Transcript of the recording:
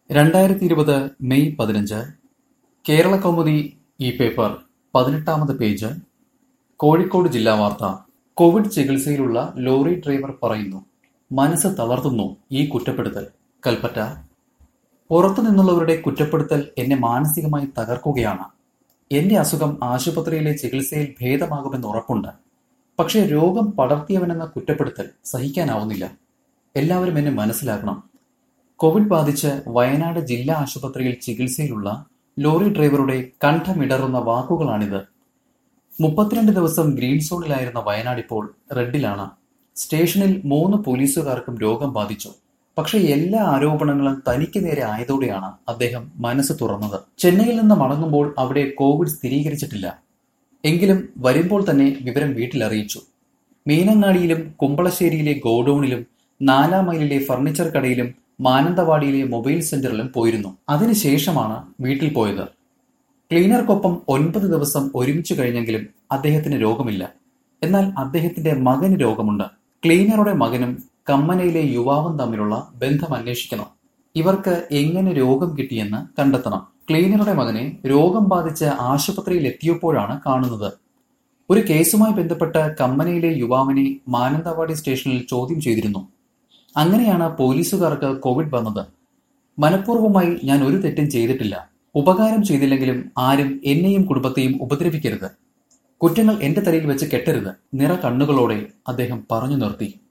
രണ്ടായിരത്തി ഇരുപത് മെയ് പതിനഞ്ച് കേരള കൗമുദി ഈ പേപ്പർ പതിനെട്ടാമത് പേജ് കോഴിക്കോട് ജില്ലാ വാർത്ത കോവിഡ് ചികിത്സയിലുള്ള ലോറി ഡ്രൈവർ പറയുന്നു മനസ്സ് തളർത്തുന്നു ഈ കുറ്റപ്പെടുത്തൽ കൽപ്പറ്റ പുറത്തു നിന്നുള്ളവരുടെ കുറ്റപ്പെടുത്തൽ എന്നെ മാനസികമായി തകർക്കുകയാണ് എന്റെ അസുഖം ആശുപത്രിയിലെ ചികിത്സയിൽ ഭേദമാകുമെന്ന് ഉറപ്പുണ്ട് പക്ഷേ രോഗം പടർത്തിയവനെന്ന കുറ്റപ്പെടുത്തൽ സഹിക്കാനാവുന്നില്ല എല്ലാവരും എന്നെ മനസ്സിലാക്കണം കോവിഡ് ബാധിച്ച് വയനാട് ജില്ലാ ആശുപത്രിയിൽ ചികിത്സയിലുള്ള ലോറി ഡ്രൈവറുടെ കണ്ഠമിടറുന്ന വാക്കുകളാണിത് മുപ്പത്തിരണ്ട് ദിവസം ഗ്രീൻ സോണിലായിരുന്ന വയനാട് ഇപ്പോൾ റെഡിലാണ് സ്റ്റേഷനിൽ മൂന്ന് പോലീസുകാർക്കും രോഗം ബാധിച്ചു പക്ഷേ എല്ലാ ആരോപണങ്ങളും തനിക്ക് നേരെ ആയതോടെയാണ് അദ്ദേഹം മനസ്സ് തുറന്നത് ചെന്നൈയിൽ നിന്ന് മടങ്ങുമ്പോൾ അവിടെ കോവിഡ് സ്ഥിരീകരിച്ചിട്ടില്ല എങ്കിലും വരുമ്പോൾ തന്നെ വിവരം വീട്ടിലറിയിച്ചു മീനങ്ങാടിയിലും കുമ്പളശ്ശേരിയിലെ ഗോഡൌണിലും നാലാം മൈലിലെ ഫർണിച്ചർ കടയിലും മാനന്തവാടിയിലെ മൊബൈൽ സെന്ററിലും പോയിരുന്നു അതിനുശേഷമാണ് വീട്ടിൽ പോയത് ക്ലീനർക്കൊപ്പം ഒൻപത് ദിവസം ഒരുമിച്ച് കഴിഞ്ഞെങ്കിലും അദ്ദേഹത്തിന് രോഗമില്ല എന്നാൽ അദ്ദേഹത്തിന്റെ മകന് രോഗമുണ്ട് ക്ലീനറുടെ മകനും കമ്മനയിലെ യുവാവും തമ്മിലുള്ള ബന്ധം അന്വേഷിക്കണം ഇവർക്ക് എങ്ങനെ രോഗം കിട്ടിയെന്ന് കണ്ടെത്തണം ക്ലീനറുടെ മകനെ രോഗം ബാധിച്ച് ആശുപത്രിയിൽ എത്തിയപ്പോഴാണ് കാണുന്നത് ഒരു കേസുമായി ബന്ധപ്പെട്ട് കമ്മനയിലെ യുവാവിനെ മാനന്തവാടി സ്റ്റേഷനിൽ ചോദ്യം ചെയ്തിരുന്നു അങ്ങനെയാണ് പോലീസുകാർക്ക് കോവിഡ് വന്നത് മനഃപൂർവ്വമായി ഞാൻ ഒരു തെറ്റും ചെയ്തിട്ടില്ല ഉപകാരം ചെയ്തില്ലെങ്കിലും ആരും എന്നെയും കുടുംബത്തെയും ഉപദ്രവിക്കരുത് കുറ്റങ്ങൾ എന്റെ തലയിൽ വെച്ച് കെട്ടരുത് നിറ കണ്ണുകളോടെ അദ്ദേഹം പറഞ്ഞു നിർത്തി